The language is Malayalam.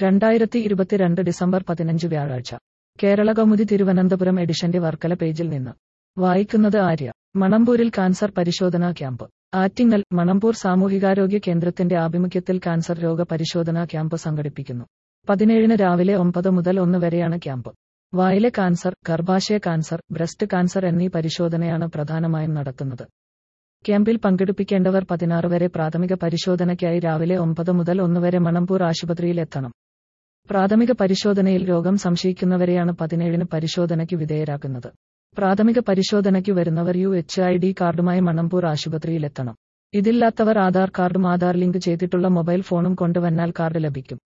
രണ്ടായിരത്തി ഇരുപത്തിരണ്ട് ഡിസംബർ പതിനഞ്ച് വ്യാഴാഴ്ച കേരള കൗമുദി തിരുവനന്തപുരം എഡിഷന്റെ വർക്കല പേജിൽ നിന്ന് വായിക്കുന്നത് ആര്യ മണമ്പൂരിൽ കാൻസർ പരിശോധനാ ക്യാമ്പ് ആറ്റിങ്ങൽ മണമ്പൂർ സാമൂഹികാരോഗ്യ കേന്ദ്രത്തിന്റെ ആഭിമുഖ്യത്തിൽ കാൻസർ രോഗ പരിശോധനാ ക്യാമ്പ് സംഘടിപ്പിക്കുന്നു പതിനേഴിന് രാവിലെ ഒമ്പത് മുതൽ ഒന്ന് വരെയാണ് ക്യാമ്പ് വായിലെ കാൻസർ ഗർഭാശയ കാൻസർ ബ്രസ്റ്റ് കാൻസർ എന്നീ പരിശോധനയാണ് പ്രധാനമായും നടത്തുന്നത് ക്യാമ്പിൽ പങ്കെടുപ്പിക്കേണ്ടവർ പതിനാറ് വരെ പ്രാഥമിക പരിശോധനയ്ക്കായി രാവിലെ ഒമ്പത് മുതൽ ഒന്ന് വരെ മണമ്പൂർ ആശുപത്രിയിൽ എത്തണം പ്രാഥമിക പരിശോധനയിൽ രോഗം സംശയിക്കുന്നവരെയാണ് പതിനേഴിന് പരിശോധനയ്ക്ക് വിധേയരാക്കുന്നത് പ്രാഥമിക പരിശോധനയ്ക്ക് വരുന്നവർ യു എച്ച് ഐ ഡി കാർഡുമായി മണമ്പൂർ ആശുപത്രിയിലെത്തണം ഇതില്ലാത്തവർ ആധാർ കാർഡും ആധാർ ലിങ്ക് ചെയ്തിട്ടുള്ള മൊബൈൽ ഫോണും കൊണ്ടുവന്നാൽ കാർഡ് ലഭിക്കും